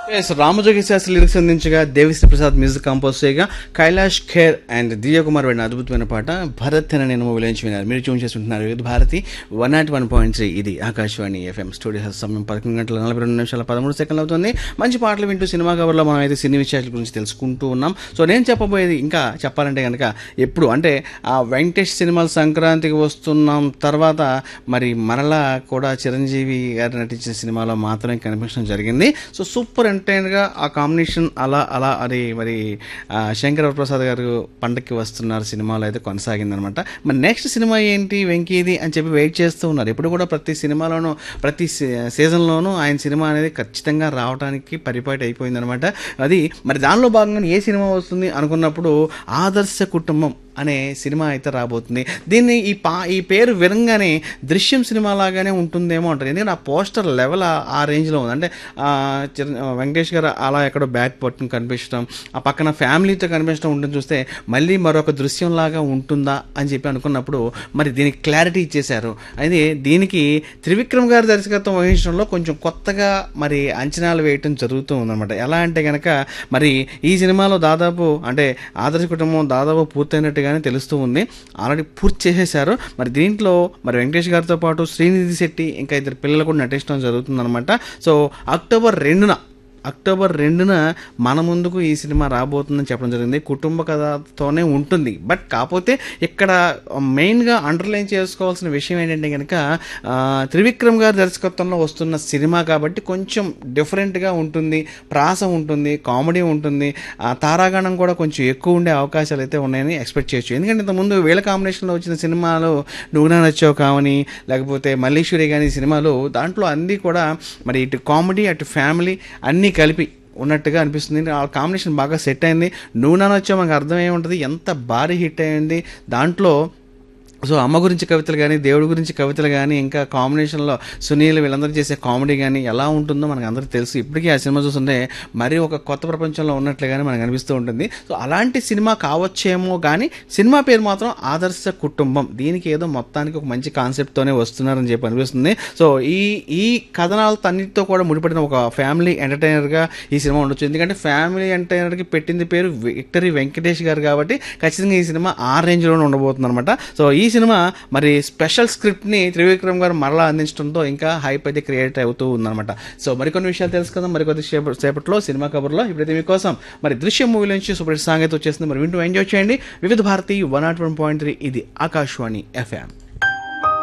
yes Ramajogi Sastry lyrics అందించగా Devi Sri Prasad music compose చేయగా Kailash Kher and Divya Kumar వాడిన అద్భుతమైన పాట భరత్ అని నేను విలించి విన్నారు మీరు చూన్ చేస్తుంటున్నారు ఇది Bharati one nought one point three ఇది ఆకాశవాణి ఎఫ్ఎం స్టూడియో సమయం పదకొండు గంటల నలభై రెండు నిమిషాల పదమూడు సెకండ్లు అవుతుంది మంచి పాటలు వింటూ సినిమా కవర్లో మనం అయితే సినీ విషయాల గురించి తెలుసుకుంటూ ఉన్నాం సో నేను చెప్పబోయేది ఇంకా చెప్పాలంటే కనుక ఎప్పుడు అంటే ఆ వెంకటేష్ సినిమాలు సంక్రాంతికి వస్తున్నాం తర్వాత మరి మరలా కూడా చిరంజీవి గారు నటించిన సినిమాలో మాత్రమే కనిపించడం జరిగింది సో సూపర్ ఎంటర్టైన్గా ఆ కాంబినేషన్ అలా అలా అది మరి ఆ, శంకర్ ప్రసాద్ గారు పండక్కి వస్తున్నారు సినిమాలో అయితే కొనసాగిందనమాట మరి నెక్స్ట్ సినిమా ఏంటి వెంకీది అని చెప్పి వెయిట్ చేస్తూ ఉన్నారు ఇప్పుడు కూడా ప్రతి సినిమాలోనూ ప్రతి సీ- సీజన్లోనూ ఆయన సినిమా అనేది ఖచ్చితంగా రావడానికి పరిపాటి అయిపోయిందనమాట అది మరి దానిలో భాగంగా ఏ సినిమా వస్తుంది అనుకున్నప్పుడు ఆదర్శ కుటుంబం అనే సినిమా అయితే రాబోతుంది దీన్ని ఈ పా ఈ పేరు వినంగానే దృశ్యం సినిమా లాగానే ఉంటుందేమో అంటారు ఎందుకంటే ఆ పోస్టర్ లెవెల్ ఆ- ఆ రేంజ్లో ఉంది అంటే ఆ, చిర- ఆ, వెంకటేష్ గారు అలా ఎక్కడో బ్యాక్ పట్టుకుని కనిపించడం ఆ పక్కన ఫ్యామిలీతో కనిపించడం ఉంటుంది చూస్తే మళ్ళీ మరొక దృశ్యం లాగా ఉంటుందా అని చెప్పి అనుకున్నప్పుడు మరి దీనికి క్లారిటీ ఇచ్చేశారు అయితే దీనికి త్రివిక్రమ్ గారి దర్శకత్వం వహించడంలో కొంచెం కొత్తగా మరి అంచనాలు వేయటం జరుగుతూ ఉందన్నమాట ఎలా అంటే కనుక మరి ఈ సినిమాలో దాదాపు అంటే ఆదర్శ కుటుంబం దాదాపు పూర్తయినట్టుగానే తెలుస్తూ ఉంది ఆల్రెడీ పూర్తి చేసేశారు మరి దీంట్లో మరి వెంకటేష్ గారితో పాటు శ్రీనిధి శెట్టి ఇంకా ఇద్దరు పిల్లలు కూడా నటించడం జరుగుతుందన్నమాట సో అక్టోబర్ రెండున అక్టోబర్ రెండున మన ముందుకు ఈ సినిమా రాబోతుందని చెప్పడం జరిగింది కుటుంబ కథతోనే ఉంటుంది బట్ కాకపోతే ఇక్కడ మెయిన్గా అండర్లైన్ చేసుకోవాల్సిన విషయం ఏంటంటే కనుక ఆ, త్రివిక్రమ్ గారి దర్శకత్వంలో వస్తున్న సినిమా కాబట్టి కొంచెం డిఫరెంట్గా ఉంటుంది ప్రాస ఉంటుంది కామెడీ ఉంటుంది ఆ తారాగణం కూడా కొంచెం ఎక్కువ ఉండే అవకాశాలు అయితే ఉన్నాయని ఎక్స్పెక్ట్ చేయొచ్చు ఎందుకంటే ఇంతకుముందు వీళ్ళ కాంబినేషన్లో వచ్చిన సినిమాలు నువ్వునా నచ్చావు కావని లేకపోతే మల్లీశ్వరి కానీ సినిమాలు దాంట్లో అన్నీ కూడా మరి ఇటు కామెడీ అటు ఫ్యామిలీ అన్నీ కలిపి ఉన్నట్టుగా అనిపిస్తుంది ఆ కాంబినేషన్ బాగా సెట్ అయింది నువ్వు నాన్న వచ్చా మాకు అర్థమై ఉంటుంది ఎంత భారీ హిట్ అయింది దాంట్లో సో అమ్మ గురించి కవితలు కానీ దేవుడి గురించి కవితలు కానీ ఇంకా కాంబినేషన్లో సునీల్ వీళ్ళందరూ చేసే కామెడీ కానీ ఎలా ఉంటుందో మనకు అందరికీ తెలుసు ఇప్పటికీ ఆ సినిమా చూస్తుంటే మరీ ఒక కొత్త ప్రపంచంలో ఉన్నట్లుగానే మనకు అనిపిస్తూ ఉంటుంది సో అలాంటి సినిమా కావచ్చేమో కానీ సినిమా పేరు మాత్రం ఆదర్శ కుటుంబం దీనికి ఏదో మొత్తానికి ఒక మంచి కాన్సెప్ట్తోనే వస్తున్నారని చెప్పి అనిపిస్తుంది సో ఈ ఈ కథనాలతో అన్నిటితో కూడా ముడిపడిన ఒక ఫ్యామిలీ ఎంటర్టైనర్గా ఈ సినిమా ఉండొచ్చు ఎందుకంటే ఫ్యామిలీ ఎంటర్టైనర్కి పెట్టింది పేరు విక్టరీ వెంకటేష్ గారు కాబట్టి ఖచ్చితంగా ఈ సినిమా ఆ రేంజ్లోనే ఉండబోతుంది అనమాట సో ఈ సినిమా మరి స్పెషల్ స్క్రిప్ట్ని త్రివిక్రమ్ గారు మరలా అందించడంతో ఇంకా హైప్ అయితే క్రియేట్ అవుతూ ఉందన్నమాట సో మరికొన్ని విషయాలు తెలుసుకుందాం మరికొద్ది సేప- సేపట్లో సినిమా కబుర్లో ఇప్పుడైతే మీకోసం మరి దృశ్యం మూవీ నుంచి సూపర్ హిట్ సాంగ్ అయితే వచ్చేసింది మరి వింటూ ఎంజాయ్ చేయండి Vividh Bharati one nought one point three ఇది ఆకాశవాణి ఎఫ్ఎం